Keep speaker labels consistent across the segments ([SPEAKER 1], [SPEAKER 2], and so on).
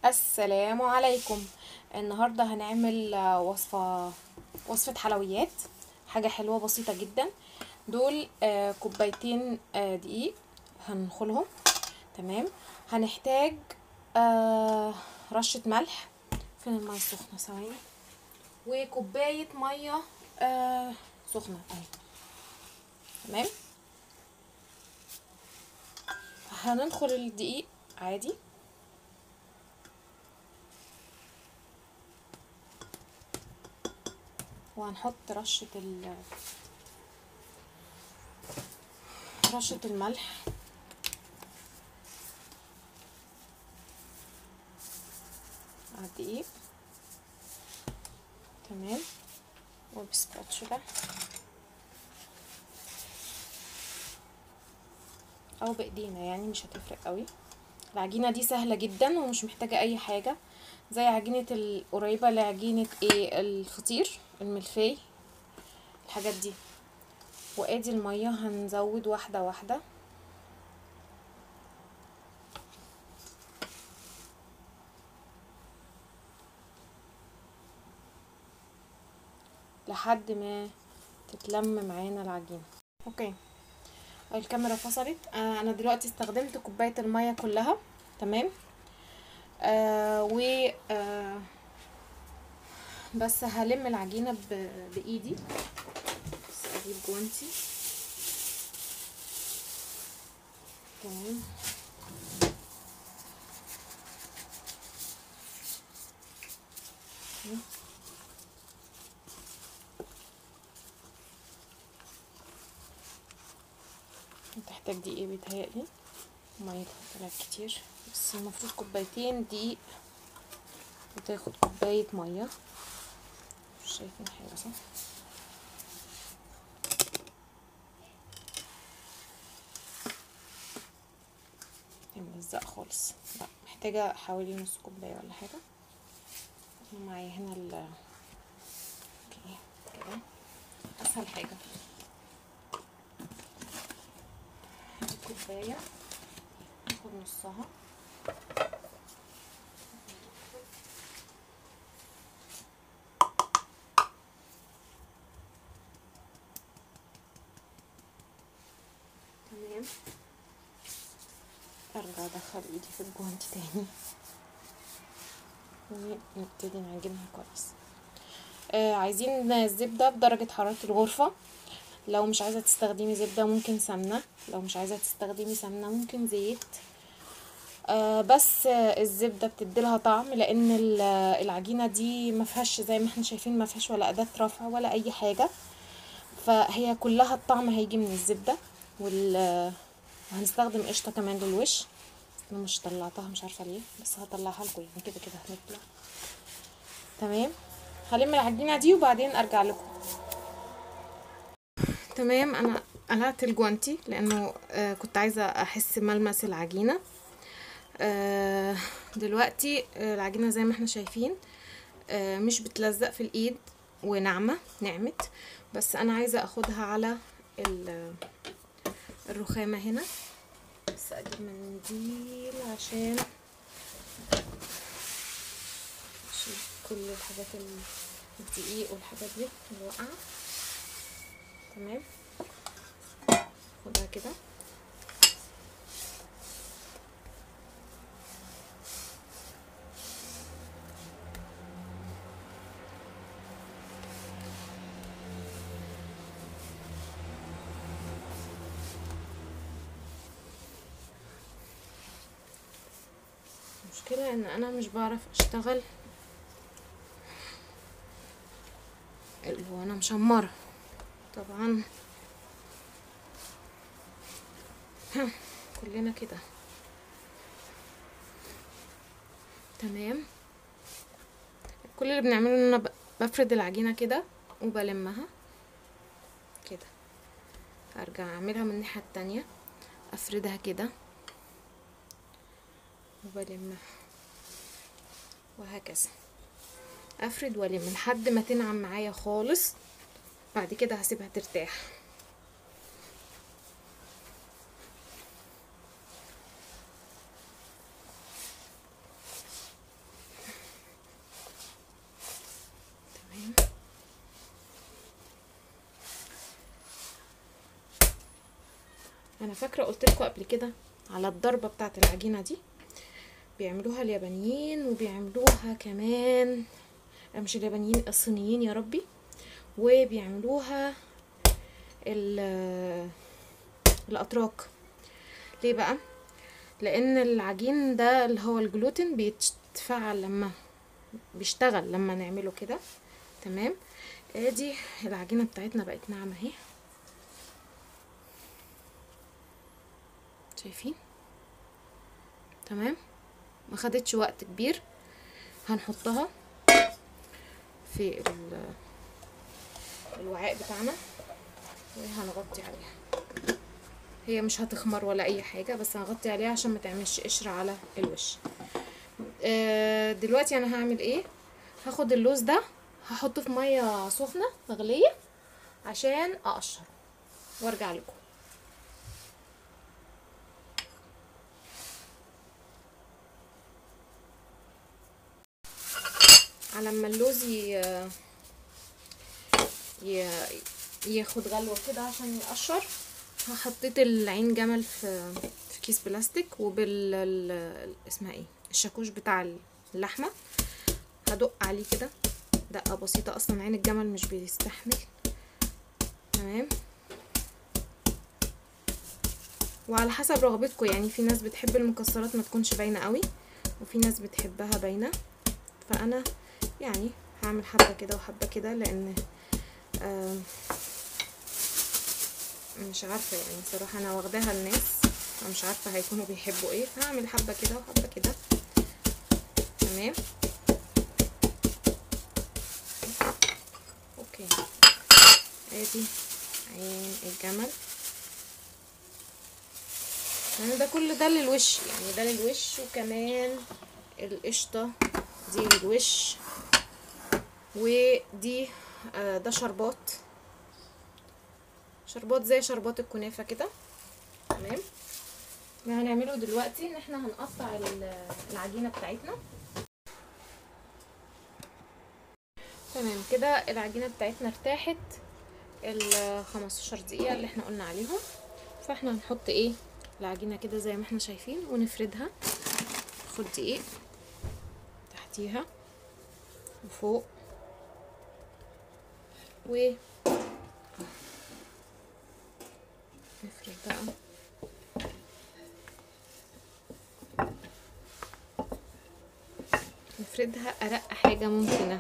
[SPEAKER 1] السلام عليكم النهارده هنعمل آه، وصفه وصفه حلويات حاجه حلوه بسيطه جدا دول آه، كوبايتين آه، دقيق هنخلهم تمام هنحتاج آه، رشه ملح فين الميه السخنه ثواني وكوبايه ميه آه، سخنه اهي تمام هننخل الدقيق عادي وهنحط رشة ال رشة الملح على الدقيق تمام وبسباتشولا او بايدينا يعني مش هتفرق قوي العجينه دي سهله جدا ومش محتاجه اي حاجه زي عجينه القريبه لعجينه ايه الفطير الملفي الحاجات دي وادي الميه هنزود واحده واحده لحد ما تتلم معانا العجينه اوكي الكاميرا فصلت آه انا دلوقتي استخدمت كوبايه الميه كلها تمام آه و آه بس هلم العجينه ب- بايدي بس اجيب جوانتي تمام هتحتاج دقيق بيتهيألي مية طلعت كتير بس المفروض كوبايتين دقيق وتاخد كوباية مية مش شايفين حاجة صح هي ملزقة خالص لا محتاجة حوالي نص كوباية ولا حاجة أنا معايا هنا ال اوكي كده أسهل حاجة هاخد كوباية هاخد نصها تمام ارجع ادخل ايدي في الجوانتي تاني ونبتدي نعجنها كويس آه عايزين الزبدة بدرجة حرارة الغرفة لو مش عايزة تستخدمي زبدة ممكن سمنة لو مش عايزة تستخدمي سمنة ممكن زيت آه بس آه الزبدة بتديلها طعم لان ال- العجينة دي ما فيهاش زي ما احنا شايفين ما فيهاش ولا اداة رفع ولا اي حاجة فهي كلها الطعم هيجي من الزبدة وال وهنستخدم قشطة كمان للوش انا مش طلعتها مش عارفة ليه بس هطلعها لكم يعني كده كده هنطلع تمام هلم العجينة دي وبعدين ارجع لكم تمام انا قلعت الجوانتي لانه آه كنت عايزة احس ملمس العجينة آه دلوقتي آه العجينة زي ما احنا شايفين آه مش بتلزق في الايد وناعمة نعمت بس انا عايزة اخدها على ال- الرخامة هنا بس اجيب منديل عشان اشيل كل الحاجات ال- الدقيق والحاجات دي اللي واقعة تمام خدها كده المشكلة ان انا مش بعرف اشتغل اللي هو انا مشمرة طبعا ها، كلنا كده تمام كل اللي بنعمله ان انا ب- بفرد العجينة كده وبلمها كده ارجع اعملها من الناحية التانية افردها كده وبلمها وهكذا افرد والم لحد ما تنعم معايا خالص بعد كده هسيبها ترتاح انا فاكره قلت لكم قبل كده على الضربه بتاعه العجينه دي بيعملوها اليابانيين وبيعملوها كمان مش اليابانيين الصينيين يا ربي وبيعملوها ال- الاتراك ليه بقى لان العجين ده اللي هو الجلوتين بيتفعل لما بيشتغل لما نعمله كده تمام ادي العجينه بتاعتنا بقت ناعمه اهي شايفين تمام ما خدتش وقت كبير هنحطها في ال- الوعاء بتاعنا وهنغطي عليها هي مش هتخمر ولا اي حاجه بس هنغطي عليها عشان ما تعملش قشر على الوش آه، دلوقتي انا هعمل ايه هاخد اللوز ده هحطه في ميه سخنه مغليه عشان اقشره وارجع لكم على ما اللوز ي... ي... ياخد غلوه كده عشان يقشر حطيت العين جمل في في كيس بلاستيك وبال ال- اسمها ايه الشاكوش بتاع اللحمه هدق عليه كده دقه بسيطه اصلا عين الجمل مش بيستحمل تمام وعلى حسب رغبتكم يعني في ناس بتحب المكسرات ما تكونش باينه قوي وفي ناس بتحبها باينه فانا يعني هعمل حبه كده وحبه كده لان آه مش عارفه يعني صراحه انا واخداها الناس فمش عارفه هيكونوا بيحبوا ايه فهعمل حبه كده وحبه كده تمام اوكي ادي عين الجمل يعني ده كل ده للوش يعني ده للوش وكمان القشطه دي للوش ودي آه، ده شربات شربات زي شربات الكنافه كده تمام اللي هنعمله دلوقتي ان احنا هنقطع ال- العجينه بتاعتنا تمام كده العجينه بتاعتنا ارتاحت ال 15 دقيقه اللي احنا قلنا عليهم فاحنا هنحط ايه العجينه كده زي ما احنا شايفين ونفردها خد دقيق تحتيها وفوق و نفرد بقى نفردها أرق حاجة ممكنة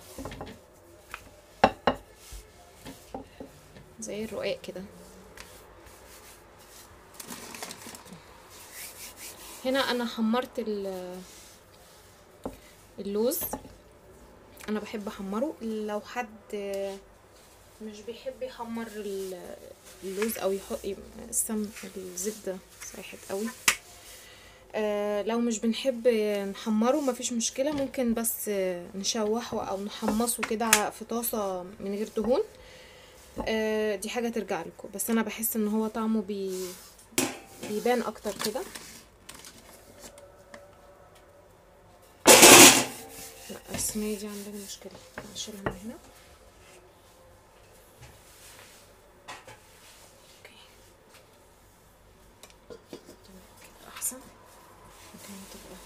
[SPEAKER 1] زي الرقاق كده هنا انا حمرت ال- اللوز انا بحب احمره لو حد مش بيحب يحمر ال- اللوز او يحط السم الزبده سايحت قوي آه لو مش بنحب نحمره مفيش مشكله ممكن بس نشوحه او نحمصه كده في طاسه من غير دهون آه دي حاجه ترجع لكم بس انا بحس ان هو طعمه بي بيبان اكتر كده لا الصينيه دي عندنا مشكله هشيلها من هنا اوكي تمام كده احسن ممكن تبقى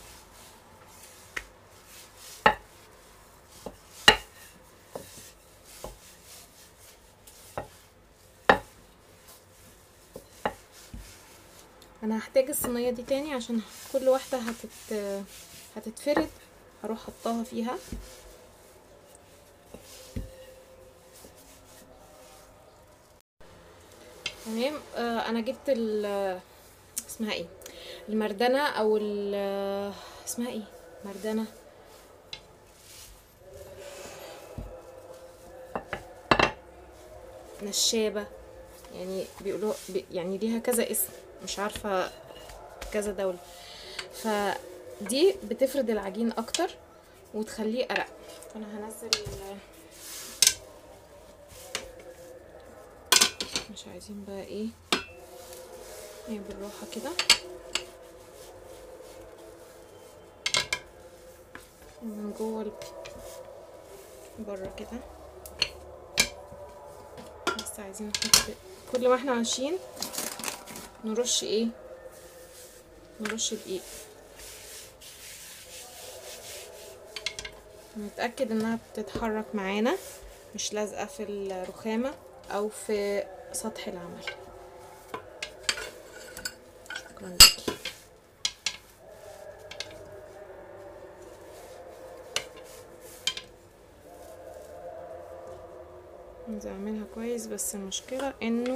[SPEAKER 1] انا هحتاج الصينيه دي تاني عشان كل واحده هتت هتتفرد هروح حطاها فيها تمام آه انا جبت ال اسمها ايه المردنه او ال اسمها ايه مردنه نشابه يعني بيقولوا بي يعني ليها كذا اسم مش عارفه كذا دوله فدي بتفرد العجين اكتر وتخليه ارق فانا هنزل مش عايزين بقى ايه ايه بالراحه كده من جوه بره كده بس عايزين نحط كل ما احنا ماشيين نرش ايه نرش دقيق نتأكد انها بتتحرك معانا مش لازقة في الرخامة او في سطح العمل شكرا ليكي عايزة اعملها كويس بس المشكلة انه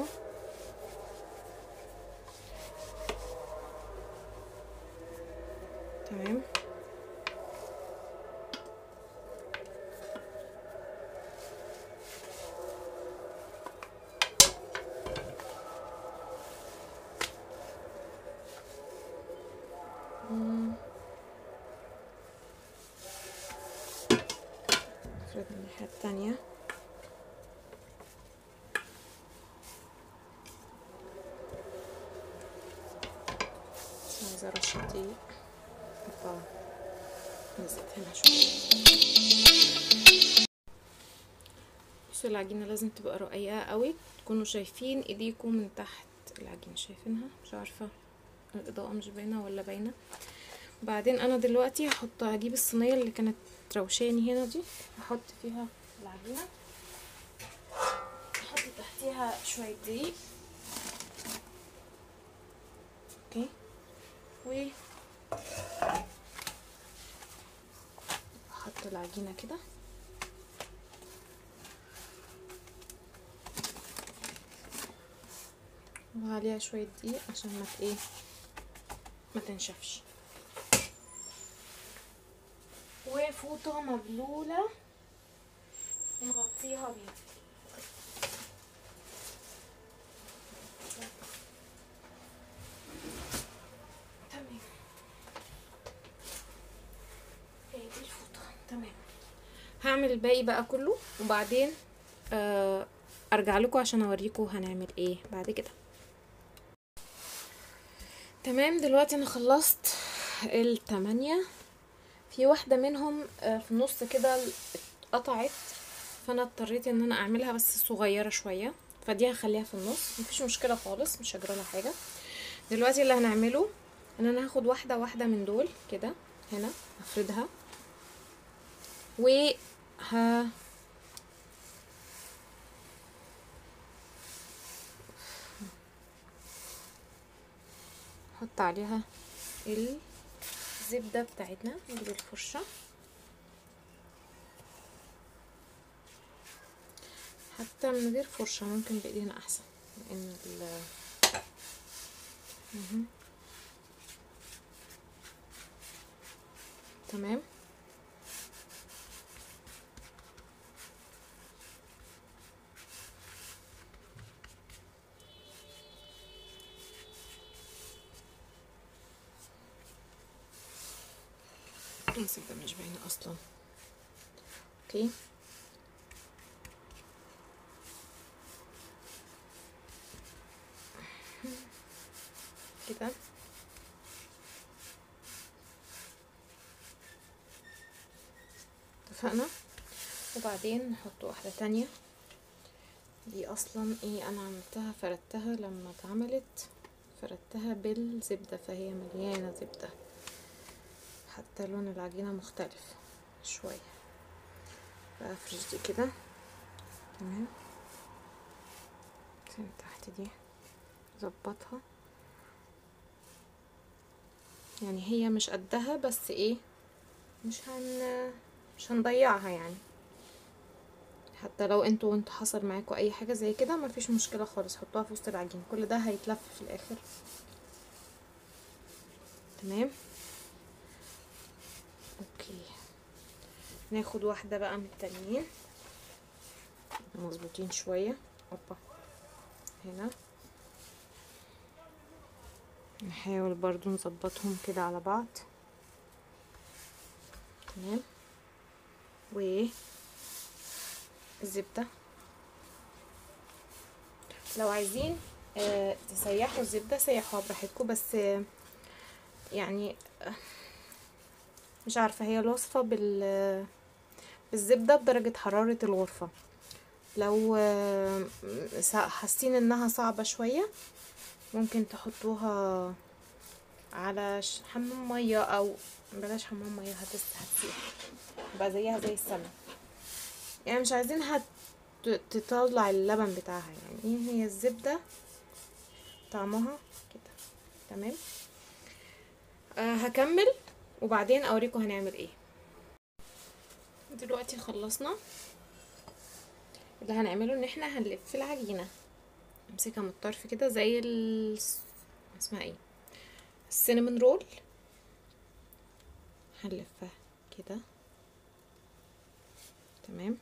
[SPEAKER 1] تمام مم. افرد الناحية التانية بس عايزة رشة دقيق احطها نزلت هنا شوية بصوا العجينة لازم تبقى رقيقة قوي تكونوا شايفين ايديكم من تحت العجينة شايفينها مش عارفة الإضاءة مش باينة ولا باينة بعدين انا دلوقتي هحط هجيب الصينية اللي كانت روشاني هنا دي هحط فيها العجينة احط تحتيها شوية دقيق اوكي و احط العجينة كده وعليها شوية دقيق عشان ما ت- ايه ما تنشفش وفوطة مبلولة نغطيها بيها تمام هي دي الفوطة تمام هعمل الباقي بقى كله وبعدين آه ارجع لكم عشان اوريكم هنعمل ايه بعد كده تمام دلوقتي انا خلصت التمانية في واحدة منهم آه، في النص كده اتقطعت فانا اضطريت ان انا اعملها بس صغيرة شوية فدي هخليها في النص مفيش مشكلة خالص مش هجرى لها حاجة دلوقتي اللي هنعمله ان انا هاخد واحدة واحدة من دول كده هنا هفردها و ه... احط عليها الزبدة بتاعتنا نجيب الفرشة حتى من غير فرشة ممكن بإيدينا أحسن لأن ال مهم. تمام الزبدة مش باينة أصلا اوكي كده اتفقنا وبعدين نحط واحدة تانية دي اصلا ايه انا عملتها فردتها لما اتعملت فردتها بالزبدة فهي مليانة زبدة حتى لون العجينة مختلف شوية بفرش دي كده تمام من تحت دي ظبطها يعني هي مش قدها بس ايه مش هن مش هنضيعها يعني حتى لو انتوا وانتوا حصل معاكم اي حاجه زي كده مفيش مشكله خالص حطوها في وسط العجين كل ده هيتلف في الاخر تمام اوكي ناخد واحده بقى من التانيين مظبوطين شويه اوبا هنا نحاول برضو نظبطهم كده على بعض تمام و الزبدة لو عايزين آه تسيحوا الزبدة سيحوها براحتكم بس آه يعني آه مش عارفة هي الوصفة بال بالزبدة بدرجة حرارة الغرفة لو حاسين انها صعبة شوية ممكن تحطوها على ش- حمام ميه او بلاش حمام ميه هتس هتسيح بقى زيها زي السمنه يعني مش عايزينها ت- تطلع اللبن بتاعها يعني هي الزبده طعمها كده تمام آه هكمل وبعدين اوريكم هنعمل ايه دلوقتي خلصنا اللي هنعمله ان احنا هنلف العجينه نمسكها من الطرف كده زي ال اسمها ايه السينامون رول هنلفها كده تمام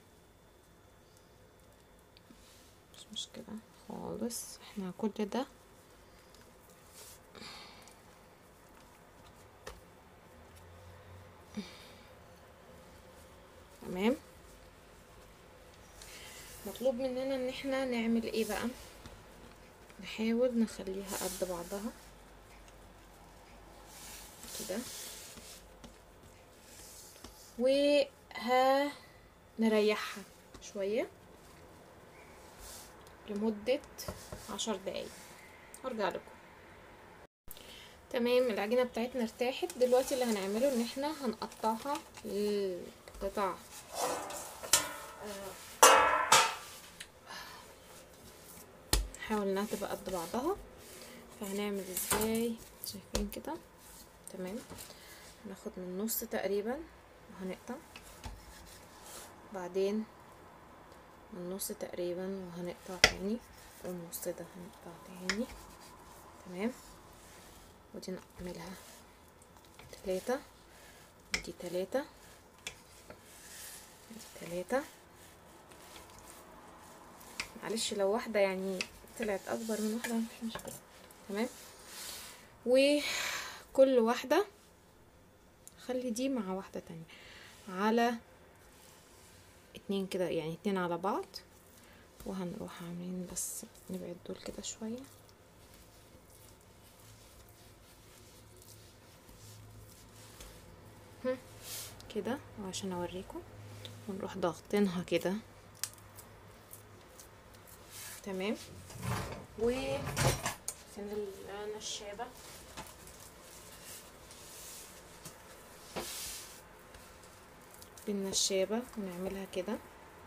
[SPEAKER 1] مش مشكلة خالص احنا كل ده تمام مطلوب مننا ان احنا نعمل ايه بقى نحاول نخليها قد بعضها كده وهنريحها شوية لمدة عشر دقايق هرجع لكم تمام العجينة بتاعتنا ارتاحت دلوقتي اللي هنعمله ان احنا هنقطعها لقطع نحاول انها تبقى قد بعضها فهنعمل ازاي شايفين كده تمام هناخد من النص تقريبا وهنقطع بعدين من النص تقريبا وهنقطع تاني والنص ده هنقطع تاني تمام ودي نعملها تلاتة ودي تلاتة ودي تلاتة معلش لو واحدة يعني طلعت أكبر من واحدة مفيش مشكلة تمام وكل واحدة خلي دي مع واحدة تانية على اتنين كده يعني اتنين على بعض وهنروح عاملين بس نبعد دول كده شوية هم، كده وعشان اوريكم ونروح ضاغطينها كده تمام و فين النشابة بالنشابة ونعملها كده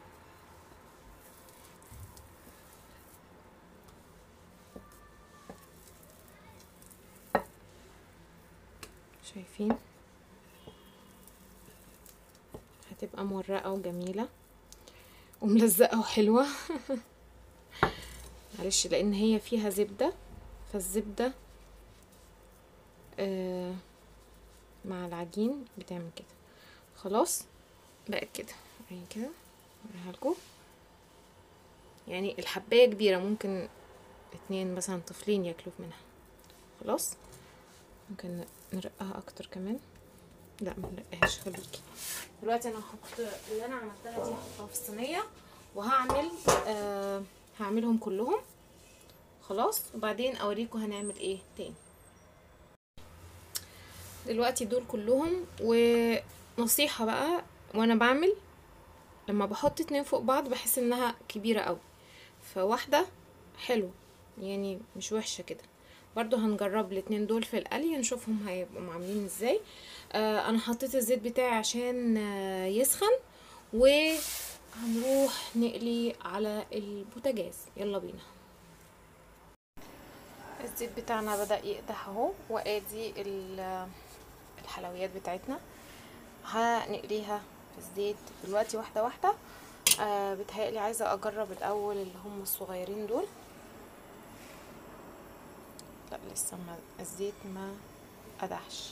[SPEAKER 1] شايفين هتبقى مورقة وجميلة وملزقة وحلوة معلش لان هي فيها زبدة فالزبدة آه مع العجين بتعمل كده خلاص بقت كده يعني كده اوريها لكم يعني الحباية كبيرة ممكن اتنين مثلا طفلين ياكلوا منها خلاص ممكن نرقها اكتر كمان لا ما نرقهاش خليكي دلوقتي انا هحط اللي انا عملتها دي هحطها في الصينيه وهعمل آه هعملهم كلهم خلاص وبعدين اوريكم هنعمل ايه تاني دلوقتي دول كلهم ونصيحة بقى وانا بعمل لما بحط اتنين فوق بعض بحس انها كبيرة قوي فواحدة حلو يعني مش وحشة كده برضو هنجرب الاتنين دول في القلي نشوفهم هيبقوا عاملين ازاي آه انا حطيت الزيت بتاعي عشان آه يسخن وهنروح نقلي على البوتاجاز يلا بينا الزيت بتاعنا بدأ يقدح اهو وادي الحلويات بتاعتنا هنقليها في الزيت دلوقتي واحدة واحدة آه بتهيألي عايزة اجرب الاول اللي هم الصغيرين دول لا لسه ما الزيت ما قدحش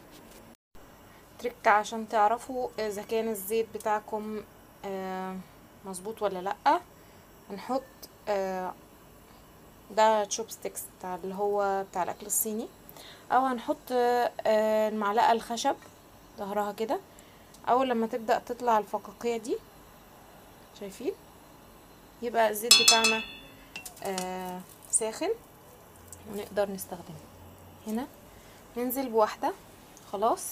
[SPEAKER 1] تريك عشان تعرفوا اذا كان الزيت بتاعكم آه مظبوط ولا لا هنحط آه ده تشوبستيكس بتاع اللي هو بتاع الاكل الصيني او هنحط آه المعلقه الخشب ظهرها كده اول لما تبدا تطلع الفقاقيع دي شايفين يبقى الزيت بتاعنا آه ساخن ونقدر نستخدمه هنا ننزل بواحده خلاص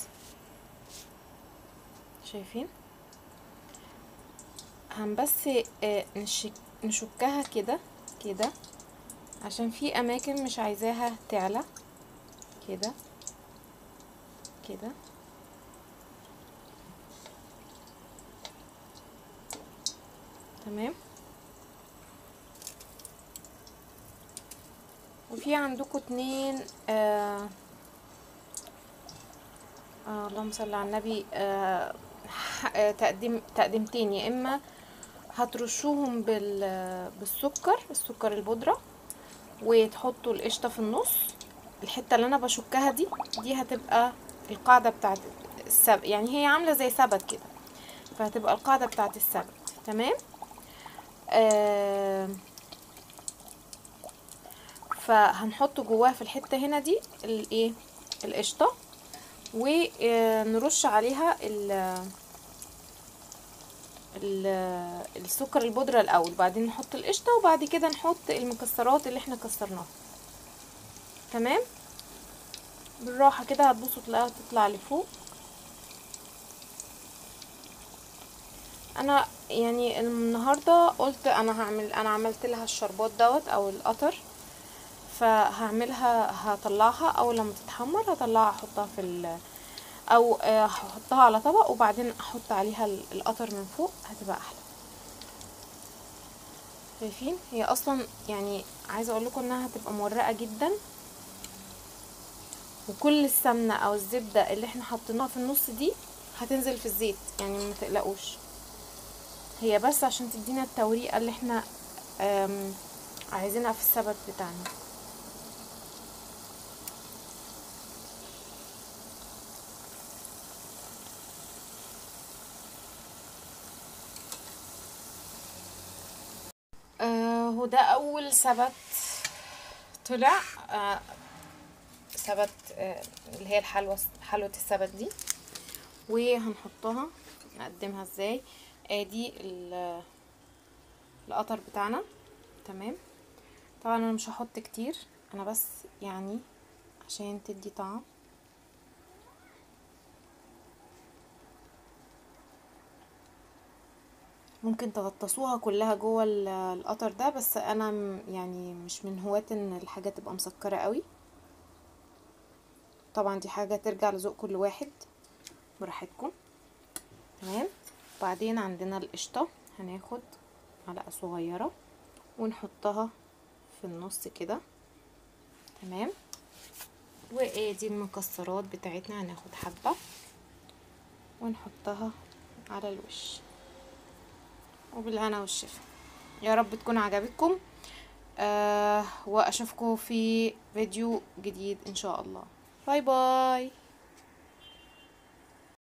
[SPEAKER 1] شايفين هن بس آه نشك نشكها كده كده عشان في اماكن مش عايزاها تعلى كده كده تمام وفي عندكم اتنين آه آه اللهم صل على النبي آه ح- آه، تقديم تقديمتين يا اما هترشوهم بال بالسكر السكر البودرة وتحطوا القشطة في النص الحتة اللي انا بشكها دي دي هتبقى القاعدة بتاعت السبت يعني هي عاملة زي سبت كده فهتبقى القاعدة بتاعت السبت تمام آه فهنحط جواه في الحتة هنا دي الايه القشطة ونرش عليها ال ال- السكر البودرة الأول بعدين نحط القشطة وبعد كده نحط المكسرات اللي احنا كسرناها تمام بالراحة كده هتبصوا تلاقيها تطلع لفوق انا يعني النهارده قلت انا هعمل انا عملت لها الشربات دوت او القطر فهعملها هطلعها اول لما تتحمر هطلعها احطها في ال او آه، هحطها على طبق وبعدين احط عليها ال- القطر من فوق هتبقى احلى شايفين هي اصلا يعني عايزه اقول لكم انها هتبقى مورقه جدا وكل السمنه او الزبده اللي احنا حطيناها في النص دي هتنزل في الزيت يعني ما تقلقوش هي بس عشان تدينا التوريقه اللي احنا آم، عايزينها في السبت بتاعنا آه هو ده اول سبت طلع آه سبت آه اللي هي الحلوى حلوة السبت دي وهنحطها نقدمها ازاي ادي ال- القطر بتاعنا تمام طبعا انا مش هحط كتير انا بس يعني عشان تدي طعم ممكن تغطسوها كلها جوه ال- القطر ده بس انا م- يعني مش من هواة ان الحاجة تبقى مسكرة قوي طبعا دي حاجة ترجع لذوق كل واحد براحتكم تمام بعدين عندنا القشطة هناخد معلقة صغيرة ونحطها في النص كده تمام وادي المكسرات بتاعتنا هناخد حبة ونحطها على الوش وبالهنا والشفا يا رب تكون عجبتكم آه واشوفكم في فيديو جديد ان شاء الله باي باي